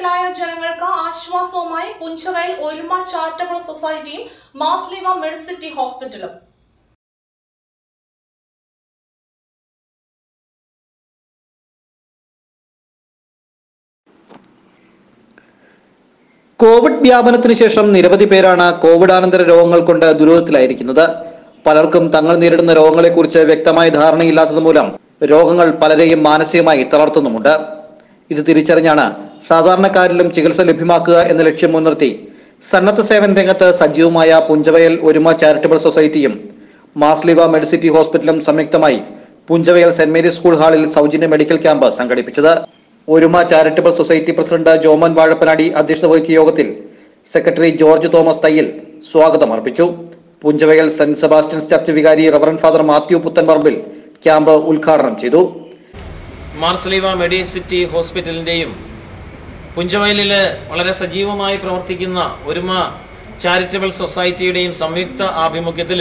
ദുരിതത്തിലായ ജനങ്ങൾക്ക് ആശ്വാസവുമായി പുഞ്ചവയൽ ഒരുമ ചാരിറ്റബിൾ സൊസൈറ്റിയും മാസ്ലിമ മെഡിസിറ്റി ഹോസ്പിറ്റലും കോവിഡ് വ്യാപനത്തിന് ശേഷം നിരവധി പേരാണ് കോവിഡാനന്തര രോഗങ്ങൾ കൊണ്ട് ദുരിതത്തിലായിരിക്കുന്നത് പലർക്കും തങ്ങൾ നേരിടുന്ന രോഗങ്ങളെക്കുറിച്ച് വ്യക്തമായ ധാരണയില്ലാത്തത് മൂലം രോഗങ്ങൾ പലരെയും മാനസികമായി തളർത്തുന്നുമുണ്ട് ഇത് തിരിച്ചറിഞ്ഞാണ് സാധാരണക്കാരിലും ചികിത്സ ലഭ്യമാക്കുക എന്ന ലക്ഷ്യം മുൻനിർത്തി സന്നദ്ധ സേവന രംഗത്ത് സജീവമായ പുഞ്ചവയൽ ഒരുമ ചാരിറ്റബിൾ സൊസൈറ്റിയും മാസ്ലിവ മെഡിസിറ്റി ഹോസ്പിറ്റലും സംയുക്തമായി പുഞ്ചവയൽ സെന്റ് മേരീസ് സ്കൂൾ ഹാളിൽ സൗജന്യ മെഡിക്കൽ ക്യാമ്പ് സംഘടിപ്പിച്ചത് Oruma charitable society president Joman Vazhappanadi അധ്യക്ഷത വഹിച്ച യോഗത്തിൽ സെക്രട്ടറി ജോർജ് തോമസ് തയ്യൽ സ്വാഗതം അർപ്പിച്ചു പുഞ്ചവയൽ സെന്റ് സെബാസ്റ്റ്യൻസ് ചർച്ച് വികാരി reverend father Mathew Puthenparambil camp ഉദ്ഘാടനം ചെയ്തു മാർസലീവ മെഡിസിറ്റി ഹോസ്പിറ്റലിൻ്റെയും പുഞ്ചവയലിൽ വളരെ സജീവമായി പ്രവർത്തിക്കുന്ന ഒരുമ ചാരിറ്റബിൾ സൊസൈറ്റിയുടെയും സംയുക്ത ആഭിമുഖ്യത്തിൽ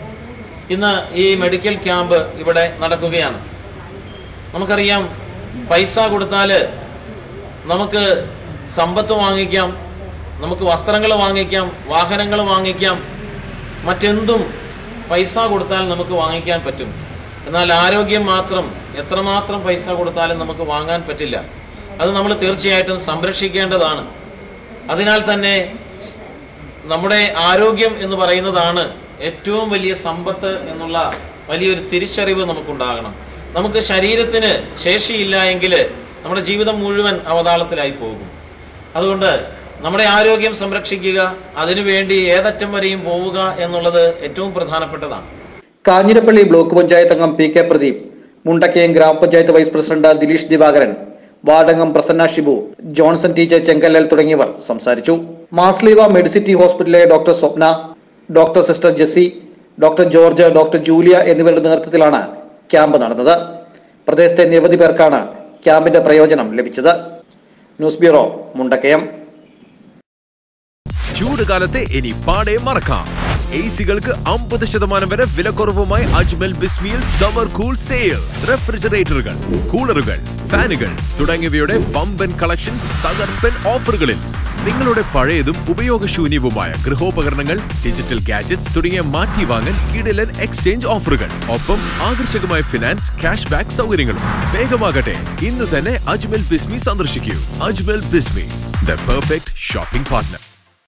ഇന്ന് ഈ മെഡിക്കൽ ക്യാമ്പ് ഇവിടെ നടക്കുകയാണ് നമുക്കറിയാം പൈസ കൊടുത്താൽ നമുക്ക് സമ്പത്ത് വാങ്ങിക്കാം നമുക്ക് വസ്ത്രങ്ങൾ വാങ്ങിക്കാം വാഹനങ്ങൾ വാങ്ങിക്കാം മറ്റെന്തും പൈസ കൊടുത്താൽ നമുക്ക് വാങ്ങിക്കാൻ പറ്റും എന്നാൽ ആരോഗ്യം മാത്രം എത്രമാത്രം പൈസ കൊടുത്താലും നമുക്ക് വാങ്ങാൻ പറ്റില്ല അത് നമ്മൾ തീർച്ചയായിട്ടും സംരക്ഷിക്കേണ്ടതാണ് അതിനാൽ തന്നെ സ് നമ്മുടെ ആരോഗ്യം എന്ന് പറയുന്നതാണ് ഏറ്റവും വലിയ സമ്പത്ത് എന്നുള്ള വലിയൊരു തിരിച്ചറിവ് നമുക്കുണ്ടാകണം നമുക്ക് ശരീരത്തിന് ശേഷിയില്ല എങ്കിൽ നമ്മുടെ ജീവിതം മുഴുവൻ അവതാളത്തിലായി പോകും അതുകൊണ്ട് നമ്മുടെ ആരോഗ്യം സംരക്ഷിക്കുക അതിനുവേണ്ടി ഏതറ്റം വരെയും പോവുക എന്നുള്ളത് ഏറ്റവും പ്രധാനപ്പെട്ടതാണ് കാഞ്ഞിരപ്പള്ളി ബ്ലോക്ക് പഞ്ചായത്ത് അംഗം P K Pradeep Mundakkayam grama panchayat vice president Dileesh Divakaran വാർഡംഗം പ്രസന്ന ഷിബു ജോൺസൺ ടീച്ചർ ചെങ്കല്ലൽ തുടങ്ങിയവർ സംസാരിച്ചു മാസ്ലീവ മെഡിസിറ്റി ഹോസ്പിറ്റലിലെ doctor Swapna doctor sister Jessy doctor George doctor Julia എന്നിവരുടെ നേതൃത്വത്തിലാണ് ക്യാമ്പ് നടന്നത് പ്രദേശത്തെ നിരവധി പേർക്കാണ് ക്യാമ്പിന്റെ പ്രയോജനം ലഭിച്ചത് ന്യൂസ് ബ്യൂറോ മുണ്ടക്കയം ചൂടുകാലത്തെ ഇനി പാടെ മറക്കാം എ സികൾക്ക് അമ്പത് ശതമാനം വരെ വിലക്കുറവുമായി അജ്മൽ ബിസ്മിയിൽ സമ്മർ കൂൾ സെയിൽ റെഫ്രിജറേറ്ററുകൾ കൂളറുകൾ ഫാനുകൾ തുടങ്ങിയവയുടെ വമ്പൻ കളക്ഷൻസ് തകർപ്പൻ ഓഫറുകളിൽ നിങ്ങളുടെ പഴയതും ഉപയോഗശൂന്യവുമായ ഗൃഹോപകരണങ്ങൾ ഡിജിറ്റൽ ഗാഡ്ജറ്റ്സ് തുടങ്ങിയ മാറ്റി വാങ്ങാൻ കിടിലൻ എക്സ്ചേഞ്ച് ഓഫറുകൾ ഒപ്പം ആകർഷകമായ ഫിനാൻസ് ക്യാഷ് ബാക്ക് സൗകര്യങ്ങളും വേഗമാകട്ടെ ഇന്ന് തന്നെ അജ്മൽ ബിസ്മി സന്ദർശിക്കൂ Ajmal Bismi the perfect shopping partner